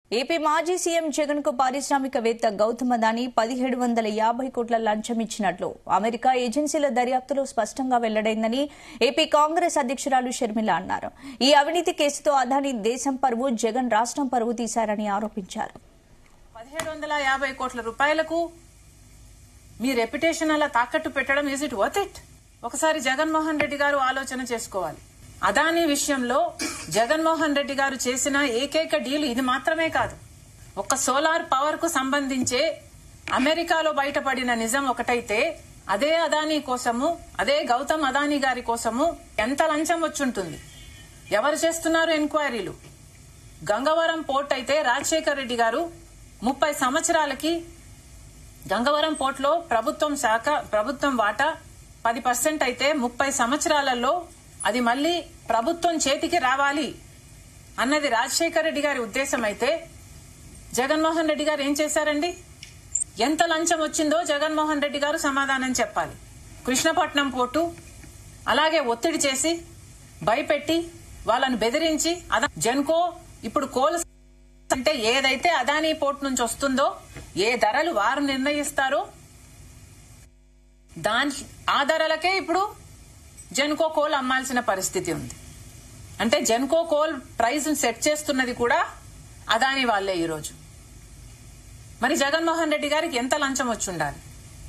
AP మాజీ CM Jagan కు పారిశ్రామికవేత్త గౌతమ్ అదానీ పదిహేడు వందల యాభై కోట్ల లంచం ఇచ్చినట్లు అమెరికా ఏజెన్సీల దర్యాప్తులో స్పష్టంగా వెల్లడైందని ఏపీ కాంగ్రెస్ అధ్యక్షురాలు షర్మిల అన్నారు ఈ అవినీతి కేసుతో అదానీ దేశం పరువు జగన్ రాష్ట్రం పరువు తీశారని ఆరోపించారు పదిహేడు వందల యాభై కోట్ల రూపాయలకు మీ రెప్యుటేషన్ అలా తాకట్టు పెట్టడం ఈజ్ ఇట్ వర్త్ ఇట్ ఒకసారి జగన్మోహన్ రెడ్డి గారు ఆలోచన చేసుకోవాలి అదానీ విషయంలో జగన్మోహన్ రెడ్డి గారు చేసిన ఏకైక డీల్ ఇది మాత్రమే కాదు ఒక సోలార్ పవర్ కు సంబంధించే అమెరికాలో బయటపడిన నిజం ఒకటైతే అదే అదానీ కోసము అదే గౌతమ్ అదానీ గారి కోసము ఎంత లంచం వచ్చుంటుంది ఎవరు చేస్తున్నారు ఎంక్వైరీలు గంగవరం పోర్ట్ అయితే రాజశేఖర్ రెడ్డి గారు ముప్పై సంవత్సరాలకి గంగవరం పోర్ట్లో ప్రభుత్వం శాఖ ప్రభుత్వం వాటా పది పర్సెంట్ అయితే ముప్పై సంవత్సరాలలో అది మళ్ళీ ప్రభుత్వం చేతికి రావాలి అన్నది రాజశేఖర్ రెడ్డి గారి ఉద్దేశం అయితే జగన్మోహన్ రెడ్డి గారు ఏం చేశారండి ఎంత లంచం వచ్చిందో జగన్మోహన్ రెడ్డి గారు సమాధానం చెప్పాలి కృష్ణపట్నం పోర్టు అలాగే ఒత్తిడి చేసి భయపెట్టి వాళ్ళని బెదిరించి అదా జెన్కో ఇప్పుడు కోల్ అంటే ఏదైతే అదానీ పోర్ట్ నుంచి వస్తుందో ఏ ధరలు వారు నిర్ణయిస్తారో దాని ఆ ధరలకే ఇప్పుడు జెన్కో కోల్ అమ్మాల్సిన పరిస్థితి ఉంది అంటే జెన్కో కోల్ ప్రైస్ సెట్ చేస్తున్నది కూడా అదాని వాళ్లే ఈరోజు మరి జగన్మోహన్ రెడ్డి గారికి ఎంత లంచం వచ్చి ఉండాలి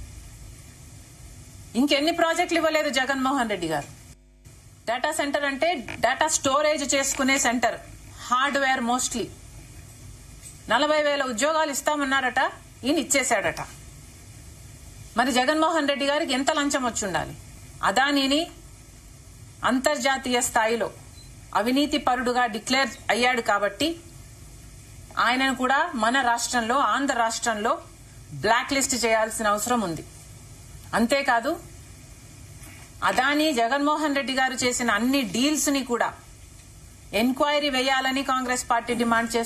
ఇంకెన్ని ప్రాజెక్టులు ఇవ్వలేదు జగన్మోహన్ రెడ్డి గారు డేటా సెంటర్ అంటే డేటా స్టోరేజ్ చేసుకునే సెంటర్ హార్డ్వేర్ మోస్ట్లీ నలభై వేల ఉద్యోగాలు ఇస్తామన్నారట ఈయన ఇచ్చేశాడట మరి జగన్మోహన్ రెడ్డి గారికి ఎంత లంచం వచ్చి ఉండాలి అదానీని అంతర్జాతీయ స్థాయిలో అవినీతి పరుడుగా డిక్లేర్ అయ్యాడు కాబట్టి ఆయనను కూడా మన రాష్ట్రంలో ఆంధ్ర రాష్ట్రంలో బ్లాక్ లిస్ట్ చేయాల్సిన అవసరం ఉంది అంతేకాదు అదానీ జగన్మోహన్ రెడ్డి గారు చేసిన అన్ని డీల్స్ ని కూడా ఎంక్వైరీ వేయాలని కాంగ్రెస్ పార్టీ డిమాండ్ చేస్తుంది